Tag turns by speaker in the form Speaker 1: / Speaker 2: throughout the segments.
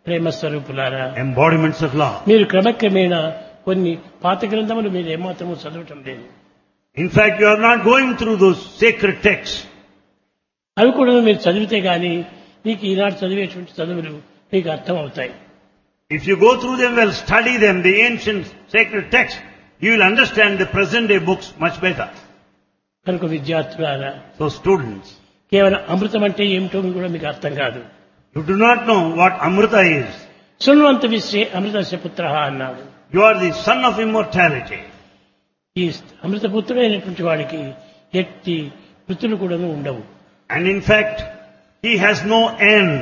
Speaker 1: ప్రేమ స్వరూపులారా
Speaker 2: embodiments of love.
Speaker 1: మీరు క్రమక్రమేణా కొన్ని పాత గ్రంథములు మీరు ఏమాత్రము చదవటం లేదు
Speaker 2: In fact, you are not going through those sacred texts.
Speaker 1: అవి కూడా మీరు చదివితే గాని మీకు ఈనాడు చదివేటువంటి చదువులు మీకు అర్థం అవుతాయి
Speaker 2: If you go through them well, study them, the ancient sacred texts, you will understand the present day books much better.
Speaker 1: కనుక విద్యార్థులారా
Speaker 2: So students,
Speaker 1: కేవలం అమృతం అంటే ఏమిటో కూడా మీకు అర్థం కాదు
Speaker 2: you do not know what Amrita is.
Speaker 1: శృణ్వంత విశ్వే అమృతస్య పుత్ర అన్నాడు
Speaker 2: You are the son of immortality.
Speaker 1: ఈ అమృతపుత్రుడైనటువంటి వాడికి ఎట్టి వృత్తులు కూడాను ఉండవు
Speaker 2: And in fact, he has no end.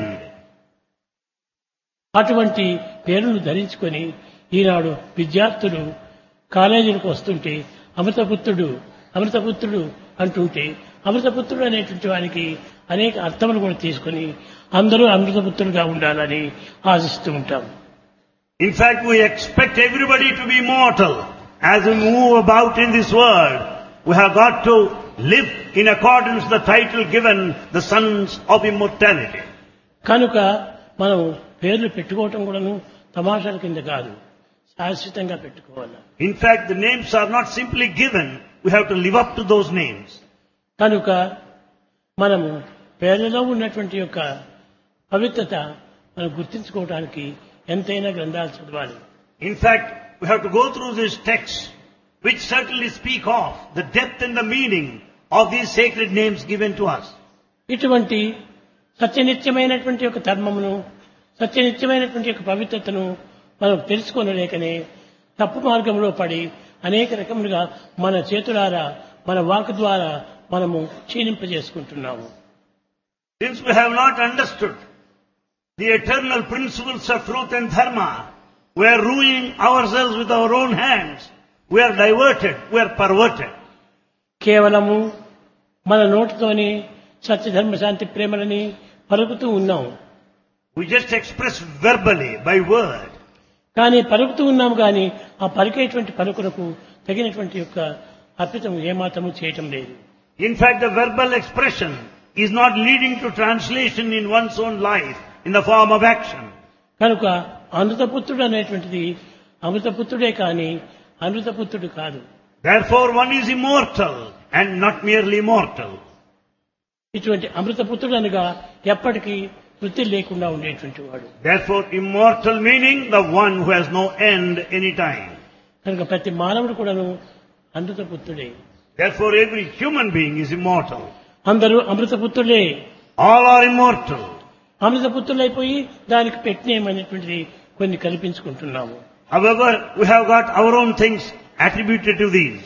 Speaker 1: అటువంటి పేరును ధరించుకొని ఈనాడు విద్యార్థులు కాలేజీలకు వస్తుంటే అమృతపుత్రుడు అమృతపుత్రుడు అంటుంటే అమృతపుత్రుడు అనేటువంటి వారికి అనేక అర్థములు కూడా తీసుకొని అందరూ అమృతపుత్రులుగా ఉండాలని ఆశిస్తూ ఉంటాం
Speaker 2: In fact, we expect everybody to be immortal. As we move about in this world, we have got to live in accordance with the title given, the sons of immortality.
Speaker 1: కనుక మనం పేర్లు పెట్టుకోవటం కూడాను తమాషాల కింద కాదు శాశ్వతంగా పెట్టుకోవాలి
Speaker 2: In fact, the names are not simply given, we have to live up to those names.
Speaker 1: కనుక మనము పేర్లలో ఉన్నటువంటి యొక్క పవిత్రత మనం గుర్తించుకోవడానికి ఎంతైనా గ్రంథాలు చదవాలి
Speaker 2: In fact, we have to go through these texts, which certainly speak of the depth and the meaning of these sacred names given to us.
Speaker 1: ఇటువంటి సత్యనిత్యమైనటువంటి యొక్క ధర్మమును సత్యనిత్యమైనటువంటి యొక్క పవిత్రతను మనం తెలుసుకోనలేకనే తప్పు మార్గంలో పడి అనేక రకములుగా మన చేతులారా మన వాక్ ద్వారా మనము క్షీణింపజేసుకుంటున్నాము
Speaker 2: Since we have not understood the eternal principles of truth and dharma, we are ruining ourselves with our own hands. We are diverted, we are perverted.
Speaker 1: కేవలము మన నోటితోని సత్యధర్మ శాంతి ప్రేమలని పలుకుతూ ఉన్నాం
Speaker 2: We just express verbally, by word.
Speaker 1: కానీ పలుకుతూ ఉన్నాము కానీ ఆ పలికేటువంటి పలుకులకు తగినటువంటి యొక్క అర్పితం ఏమాత్రము చేయటం లేదు
Speaker 2: In fact, the verbal expression is not leading to translation in one's own life in the form of action.
Speaker 1: కనుక అమృతపుత్రుడు అనేటువంటిది అమృతపుత్రుడే కానీ అమృతపుత్రుడు కాదు
Speaker 2: Therefore, one is immortal and not merely mortal.
Speaker 1: ఇటువంటి అమృతపుత్రుడు అనగా ఎప్పటికీ వృత్తి లేకుండా ఉండేటువంటి వాడు
Speaker 2: Therefore, immortal meaning the one who has no end any time.
Speaker 1: కనుక ప్రతి మానవుడు కూడాను అమృతపుత్రుడే
Speaker 2: Therefore, every human being is immortal.
Speaker 1: అందరూ అమృతపుత్రులే
Speaker 2: All are immortal.
Speaker 1: అమృతపుత్రులైపోయి దానికి పెట్టినేమనేటువంటిది కొన్ని కల్పించుకుంటున్నాము
Speaker 2: However, we have got our own things attributed to these.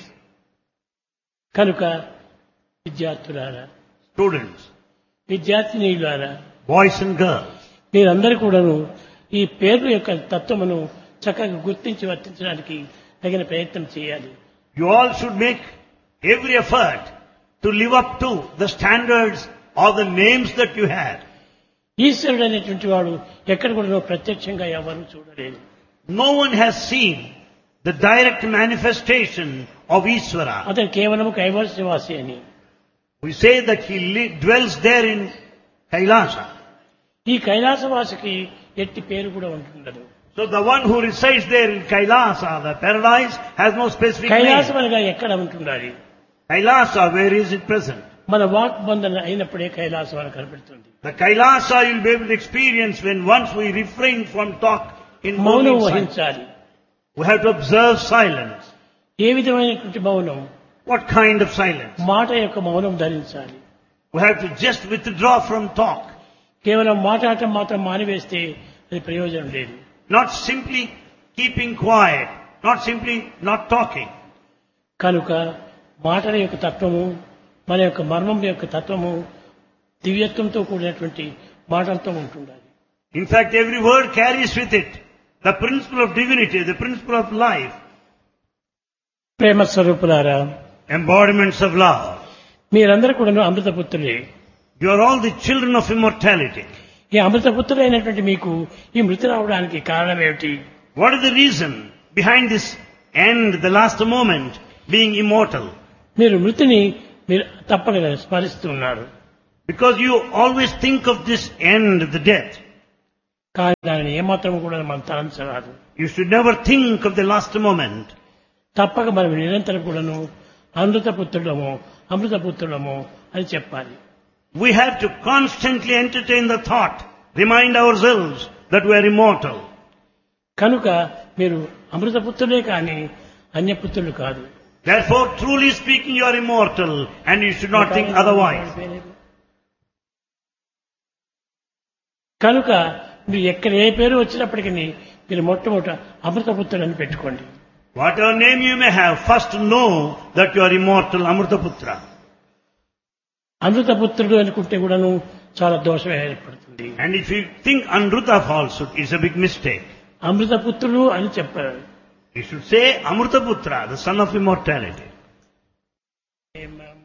Speaker 1: కనుక విద్యార్థులారా
Speaker 2: Students,
Speaker 1: విద్యార్థినీయులారా
Speaker 2: boys and girls,
Speaker 1: మీరందరూ కూడాను ఈ పేర్ల యొక్క తత్వమును చక్కగా గుర్తించి వర్తించడానికి తగిన ప్రయత్నం చేయాలి
Speaker 2: you all should make every effort to live up to the standards of the names that you have.
Speaker 1: ఈశ్వరుడు అనేటువంటి వాడు ఎక్కడ కూడా ప్రత్యక్షంగా ఎవరు చూడలేదు
Speaker 2: No one has seen the direct manifestation of Ishvara.
Speaker 1: అతను కేవలం కైవల్సవాసి అని
Speaker 2: We say that he li- dwells there in Kailasa.
Speaker 1: ఈ కైలాసవాసికి ఎట్టి పేరు కూడా ఉంటుండదు
Speaker 2: So the one who resides there in Kailasa, the paradise, has no specific
Speaker 1: Kailasam
Speaker 2: name.
Speaker 1: అనగా ఎక్కడ ఉంటుండాలి
Speaker 2: Kailasa, where is it present?
Speaker 1: మన వాక్ బంధన అయినప్పుడే కైలాసం అని కనబడుతుంది
Speaker 2: The Kailasa you'll be able to experience when once we refrain from talk in
Speaker 1: మౌనం
Speaker 2: moving silence.
Speaker 1: వహించాలి
Speaker 2: We have to observe silence.
Speaker 1: ఏ విధమైనటువంటి మౌనం
Speaker 2: What kind of silence?
Speaker 1: మాట యొక్క మౌనం ధరించాలి
Speaker 2: We have to just withdraw from talk.
Speaker 1: కేవలం మాట్లాడటం మాత్రం మానివేస్తే అది ప్రయోజనం లేదు
Speaker 2: Not simply keeping quiet. Not simply not talking.
Speaker 1: కనుక మాటల యొక్క తత్వము మన యొక్క మర్మం యొక్క తత్వము దివ్యత్వంతో కూడినటువంటి మాటలతో ఉంటుండాలి
Speaker 2: In fact, every word carries with it the principle of divinity, the principle of life,
Speaker 1: ప్రేమ స్వరూపులారా
Speaker 2: embodiments of love.
Speaker 1: మీరందరూ కూడా అమృతపుత్రులే
Speaker 2: You are all the children of immortality.
Speaker 1: ఈ అమృతపుత్రులైనటువంటి మీకు ఈ మృతి రావడానికి కారణం ఏమిటి
Speaker 2: What is the reason behind this end, the last moment, being immortal?
Speaker 1: మీరు మృతిని మీరు తప్పక స్మరిస్తూ ఉన్నారు
Speaker 2: Because you always think of this end, the death.
Speaker 1: కానీ దాని దానిని ఏమాత్రం కూడా మనం తలంచరాదు
Speaker 2: You should never think of the last moment.
Speaker 1: తప్పక మనం నిరంతరం కూడాను అమృతపుత్రుడము అమృతపుత్రుడము అని చెప్పాలి
Speaker 2: We have to constantly entertain the thought, remind ourselves that we are immortal.
Speaker 1: కనుక మీరు అమృతపుత్రులే కానీ అన్యపుత్రులు కాదు
Speaker 2: Therefore, truly speaking, you are immortal and you should not think otherwise.
Speaker 1: కనుక మీరు ఎక్కడ ఏ పేరు వచ్చినప్పటికీ మీరు మొట్టమొదట అమృతపుత్రుడు అని పెట్టుకోండి
Speaker 2: Whatever name you may have, first know that you are immortal Amrutaputra.
Speaker 1: అమృతపుత్రుడు అనుకుంటే కూడాను చాలా దోషం ఏర్పడుతుంది
Speaker 2: And if you think Anruta falsehood, it's a big mistake.
Speaker 1: అమృతపుత్రుడు అని చెప్పారు
Speaker 2: You should say Amrutaputra, the son of immortality.
Speaker 1: ఏం